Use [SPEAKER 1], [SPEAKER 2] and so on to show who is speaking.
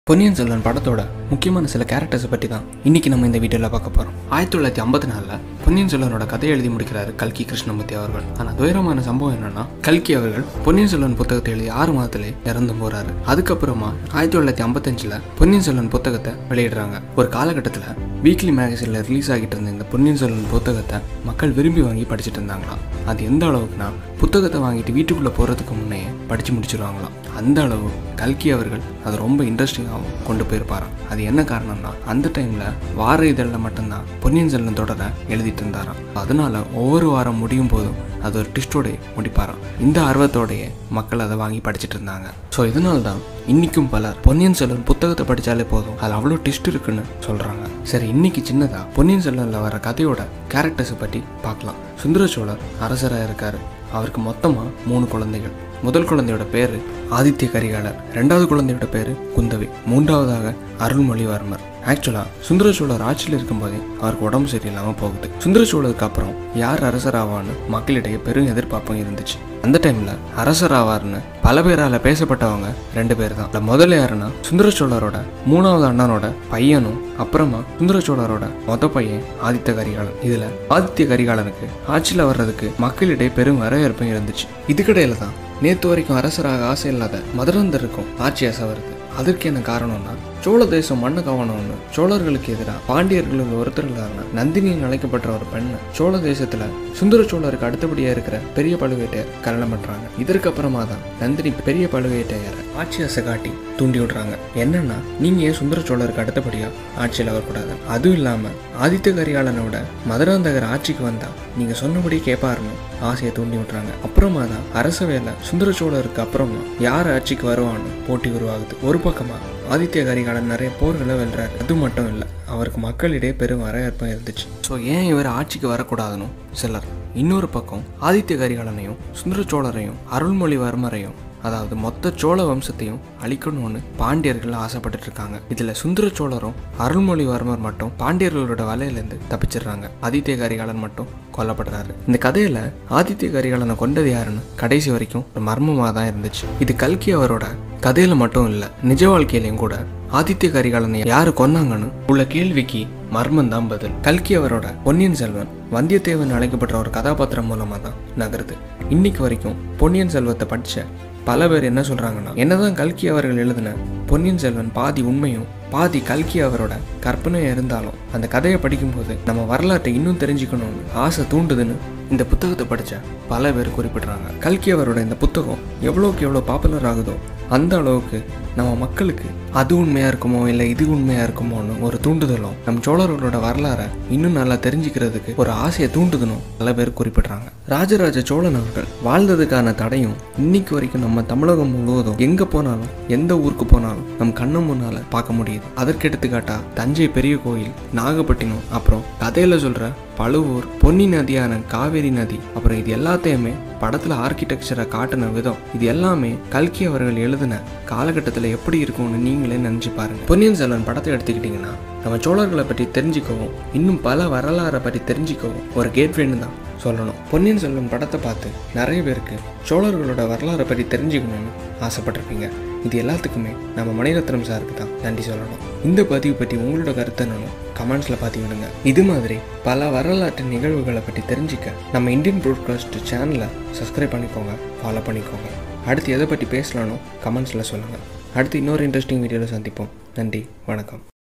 [SPEAKER 1] பொன்னியின் செல்வன் படத்தோட முக்கியமான சில கேரக்டர்ஸை பற்றி தான் இன்னைக்கு நம்ம இந்த வீடியோவில் பார்க்க போகிறோம் ஆயிரத்தி தொள்ளாயிரத்தி ஐம்பத்தி நாலில் பொன்னியின் செல்வனோட கதையை எழுதி முடிக்கிறாரு கல்கி கிருஷ்ணமூர்த்தி அவர்கள் ஆனால் துயரமான சம்பவம் என்னன்னா கல்கி அவர்கள் பொன்னியின் செல்வன் புத்தகத்தை எழுதி ஆறு மாதத்திலே இறந்து போறாரு அதுக்கப்புறமா ஆயிரத்தி தொள்ளாயிரத்தி ஐம்பத்தஞ்சில் பொன்னியின் செல்வன் புத்தகத்தை வெளியிடுறாங்க ஒரு காலகட்டத்தில் வீக்லி மேகசினில் ரிலீஸ் ஆகிட்டு இருந்த இந்த பொன்னியின் செல்வன் புத்தகத்தை மக்கள் விரும்பி வாங்கி படிச்சுட்டு இருந்தாங்களாம் அது எந்த அளவுக்குனா புத்தகத்தை வாங்கிட்டு வீட்டுக்குள்ளே போகிறதுக்கு முன்னே படித்து முடிச்சிருவாங்களாம் அந்த அளவு கல்கி அவர்கள் அது ரொம்ப இன்ட்ரெஸ்டிங்காகவும் கொண்டு போயிருப்பாராம் அது என்ன காரணம்னா அந்த டைமில் வார இதழில் மட்டும்தான் பொன்னியின் செல்வன் தொடரை எழுதிட்டு இருந்தாராம் அதனால ஒவ்வொரு வாரம் முடியும் போதும் அது ஒரு டிஸ்டோடைய முடிப்பாராம் இந்த ஆர்வத்தோடையே மக்கள் அதை வாங்கி படிச்சுட்டு இருந்தாங்க ஸோ இதனால தான் இன்னைக்கும் பலர் பொன்னியின் செல்வன் புத்தகத்தை படித்தாலே போதும் அது அவ்வளோ டிஸ்ட் இருக்குன்னு சொல்கிறாங்க சரி இன்னைக்கு சின்னதா பொன்னியின் செல்வனில் வர கதையோட கேரக்டர்ஸை பற்றி பார்க்கலாம் சுந்தர சோழர் அரசராக இருக்காரு அவருக்கு மொத்தமாக மூணு குழந்தைகள் முதல் குழந்தையோட பேர் ஆதித்ய கரிகாலர் ரெண்டாவது குழந்தையோட பேர் குந்தவி மூன்றாவதாக அருள்மொழிவர்மர் ஆக்சுவலாக சுந்தர சோழர் ஆட்சியில் இருக்கும்போதே அவருக்கு உடம்பு சரியில்லாமல் போகுது சுந்தர சோழருக்கு அப்புறம் யார் அரசராவான்னு மக்களிடையே பெரும் எதிர்பார்ப்பும் இருந்துச்சு அந்த டைமில் அரசராவார்னு பல பேரால் பேசப்பட்டவங்க ரெண்டு பேர் தான் அதுல முதல்ல யாருன்னா சுந்தர சோழரோட மூணாவது அண்ணனோட பையனும் அப்புறமா சுந்தர சோழரோட மொத பையன் ஆதித்த கரிகாலன் இதுல ஆதித்ய கரிகாலனுக்கு ஆட்சியில் வர்றதுக்கு மக்களிடையே பெரும் வரவேற்பும் இருந்துச்சு இதுக்கிடையில தான் நேத்து வரைக்கும் அரசராக ஆசை இல்லாத மதுரந்தருக்கும் ஆட்சி ஆசை வருது அதற்கு என்ன காரணம்னா சோழ தேசம் மண்ணு கவனம்னு சோழர்களுக்கு எதிராக பாண்டியர்களில் ஒருத்தர்களான நந்தினின்னு அழைக்கப்பட்ட ஒரு பெண்ணை சோழ தேசத்துல சுந்தர சோழருக்கு அடுத்தபடியா இருக்கிற பெரிய பழுவேட்டையர் கல்யாணம் பண்றாங்க இதற்கு அப்புறமா தான் நந்தினி பெரிய பழுவேட்டையரை ஆட்சி ஆசை காட்டி தூண்டி விடுறாங்க என்னன்னா நீங்க ஏன் சுந்தர சோழருக்கு அடுத்தபடியா ஆட்சியில் வரக்கூடாது அதுவும் இல்லாம ஆதித்த கரிகாலனோட மதுராந்தகர் ஆட்சிக்கு வந்தா நீங்க சொன்னபடி கேட்பாருன்னு ஆசையை தூண்டி விட்டுறாங்க அப்புறமா தான் அரச வேலை சுந்தர சோழருக்கு அப்புறமா யார் ஆட்சிக்கு வருவான்னு போட்டி உருவாகுது ஒரு பக்கமா ஆதித்ய கரிகாலன் நிறைய போர்களை வெல்றாரு அது மட்டும் இல்லை அவருக்கு மக்களிடையே பெரும் வரவேற்பும் இருந்துச்சு ஸோ ஏன் இவர் ஆட்சிக்கு வரக்கூடாதுன்னு சிலர் இன்னொரு பக்கம் ஆதித்ய கரிகாலனையும் சுந்தர சோழரையும் அருள்மொழிவர்மரையும் அதாவது மொத்த சோழ வம்சத்தையும் அழிக்கணும்னு பாண்டியர்கள் ஆசைப்பட்டுட்டு இருக்காங்க இதுல சுந்தர சோழரும் அருள்மொழிவர்மர் மட்டும் பாண்டியர்களோட வலையிலேருந்து தப்பிச்சிடுறாங்க ஆதித்ய கரிகாலன் மட்டும் கொல்லப்படுறாரு இந்த கதையில ஆதித்ய கரிகாலனை கொண்டது யாருன்னு கடைசி வரைக்கும் ஒரு மர்மமாக தான் இருந்துச்சு இது கல்கி அவரோட கதையில மட்டும் இல்ல நிஜ வாழ்க்கையிலையும் கூட ஆதித்ய கரிகாலனை யாரு கொன்னாங்கன்னு உள்ள கேள்விக்கு மர்மம் தான் பதில் கல்கி அவரோட பொன்னியின் செல்வன் வந்தியத்தேவன் அழைக்கப்பட்ட ஒரு கதாபாத்திரம் மூலமா தான் நகருது இன்னைக்கு வரைக்கும் பொன்னியின் செல்வத்தை படிச்ச பல பேர் என்ன சொல்றாங்கன்னா என்னதான் கல்கி அவர்கள் எழுதின பொன்னியின் செல்வன் பாதி உண்மையும் பாதி கல்கி அவரோட கற்பனை இருந்தாலும் அந்த கதையை படிக்கும்போது நம்ம வரலாற்றை இன்னும் தெரிஞ்சுக்கணும்னு ஆசை தூண்டுதுன்னு இந்த புத்தகத்தை படிச்ச பல பேர் குறிப்பிடுறாங்க கல்கி அவரோட இந்த புத்தகம் எவ்வளோக்கு எவ்வளோ பாப்புலர் ஆகுதோ அந்த அளவுக்கு நம்ம மக்களுக்கு அது உண்மையா இருக்குமோ இல்லை இது உண்மையா இருக்குமோன்னு ஒரு தூண்டுதலும் நம் சோழர்களோட வரலாறை இன்னும் நல்லா தெரிஞ்சுக்கிறதுக்கு ஒரு ஆசையை தூண்டுதலும் பல பேர் குறிப்பிடுறாங்க ராஜராஜ சோழன் அவர்கள் வாழ்ந்ததுக்கான தடையும் இன்னைக்கு வரைக்கும் நம்ம தமிழகம் முழுவதும் எங்க போனாலும் எந்த ஊருக்கு போனாலும் நம் கண்ணு முன்னால பார்க்க முடியுது அதற்கு எடுத்துக்காட்டா தஞ்சை பெரிய கோயில் நாகப்பட்டினம் அப்புறம் கதையில சொல்ற பழுவூர் பொன்னி நதியான காவேரி நதி அப்புறம் இது எல்லாத்தையுமே படத்துல ஆர்கிடெக்சரை காட்டின விதம் இது எல்லாமே கல்கி அவர்கள் எழுதின காலகட்டத்தில் எப்படி இருக்கும்னு நீங்களே நினைச்சு பாருங்க பொன்னியின் செல்வன் படத்தை எடுத்துக்கிட்டிங்கன்னா நம்ம சோழர்களை பற்றி தெரிஞ்சுக்கவும் இன்னும் பல வரலாறை பற்றி தெரிஞ்சுக்கவும் ஒரு கேட்வேன்னு தான் சொல்லணும் பொன்னியின் செல்வன் படத்தை பார்த்து நிறைய பேருக்கு சோழர்களோட வரலாறை பற்றி தெரிஞ்சுக்கணும்னு ஆசைப்பட்டிருப்பீங்க இது எல்லாத்துக்குமே நம்ம மணிரத்னம் சாருக்கு தான் நன்றி சொல்லணும் இந்த பதிவு பற்றி உங்களோட கருத்தை என்னன்னு கமெண்ட்ஸில் பார்த்து விடுங்க இது மாதிரி பல வரலாற்று நிகழ்வுகளை பற்றி தெரிஞ்சுக்க நம்ம இந்தியன் ப்ராட்காஸ்ட் சேனலை சப்ஸ்கிரைப் பண்ணிக்கோங்க ஃபாலோ பண்ணிக்கோங்க அடுத்து எதை பற்றி பேசலானோ கமெண்ட்ஸில் சொல்லுங்கள் அடுத்து இன்னொரு இன்ட்ரெஸ்டிங் வீடியோவில் சந்திப்போம் நன்றி வணக்கம்